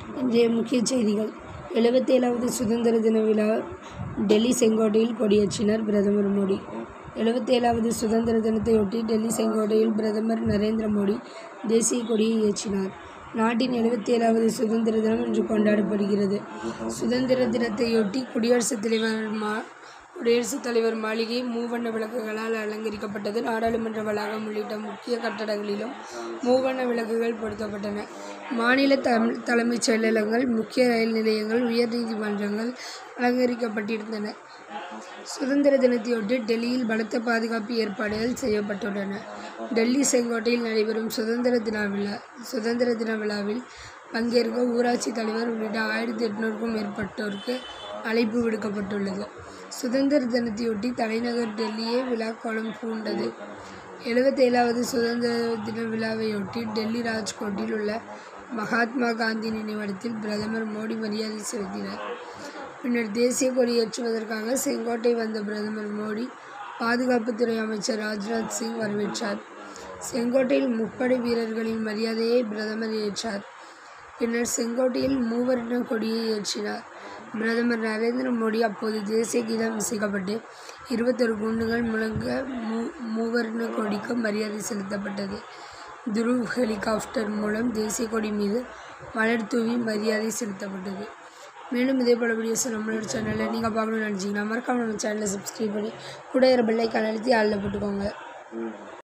இன்றைய முக்கிய செய்திகள் எழுபத்தேழாவது சுதந்திர தின விழா டெல்லி செங்கோட்டையில் கொடியேற்றினார் பிரதமர் மோடி எழுபத்தேழாவது சுதந்திர தினத்தையொட்டி டெல்லி செங்கோட்டையில் பிரதமர் நரேந்திர மோடி தேசிய கொடியை ஏற்றினார் நாட்டின் எழுபத்தேழாவது சுதந்திர தினம் இன்று கொண்டாடப்படுகிறது சுதந்திர தினத்தையொட்டி குடியரசுத் தலைவர் மா குடியரசுத் தலைவர் மாளிகை மூவண்ண விளக்குகளால் அலங்கரிக்கப்பட்டது நாடாளுமன்ற வளாகம் உள்ளிட்ட முக்கிய கட்டடங்களிலும் மூவண்ண விளக்குகள் பொருத்தப்பட்டன மாநில தம் தலைமைச் செயலகங்கள் முக்கிய ரயில் நிலையங்கள் உயர்நீதிமன்றங்கள் அலங்கரிக்கப்பட்டிருந்தன சுதந்திர தினத்தையொட்டி டெல்லியில் பலத்த பாதுகாப்பு ஏற்பாடுகள் செய்யப்பட்டுள்ளன டெல்லி செங்கோட்டையில் நடைபெறும் சுதந்திர தின விழா சுதந்திர தின விழாவில் பங்கேற்க ஊராட்சி தலைவர் உள்ளிட்ட ஆயிரத்தி எட்நூறுக்கும் மேற்பட்டோருக்கு அழைப்பு விடுக்கப்பட்டுள்ளது சுதந்திர தினத்தையொட்டி தலைநகர் டெல்லியே விழாக்கோலம் பூண்டது எழுபத்தேழாவது சுதந்திர தின விழாவையொட்டி டெல்லி ராஜ்கோட்டில் உள்ள மகாத்மா காந்தி நினைவிடத்தில் பிரதமர் மோடி மரியாதை செலுத்தினார் பின்னர் தேசிய கொடி ஏற்றுவதற்காக செங்கோட்டை வந்த பிரதமர் மோடி பாதுகாப்புத்துறை அமைச்சர் ராஜ்நாத் சிங் வரவேற்றார் செங்கோட்டையில் முப்படை வீரர்களின் மரியாதையை பிரதமர் ஏற்றார் பின்னர் செங்கோட்டையில் மூவர்ண கொடியை ஏற்றினார் பிரதமர் நரேந்திர மோடி அப்போது தேசிய கீதம் இசைக்கப்பட்டு இருபத்தொரு குண்டுகள் முழங்க மூ மூவர்ண கொடிக்கு மரியாதை செலுத்தப்பட்டது துருவ் ஹெலிகாப்டர் மூலம் தேசிய கொடி மீது மலர் தூவி மரியாதை செலுத்தப்பட்டது மேலும் இதே போல வீடியோஸ் நம்மளோட சேனலில் நீங்கள் பார்க்கணும்னு நினச்சிங்கன்னா மறக்காம நம்ம சேனலை சப்ஸ்கிரைப் பண்ணி கூட பெல்லைக்கான அழுத்தி ஆளில் போட்டுக்கோங்க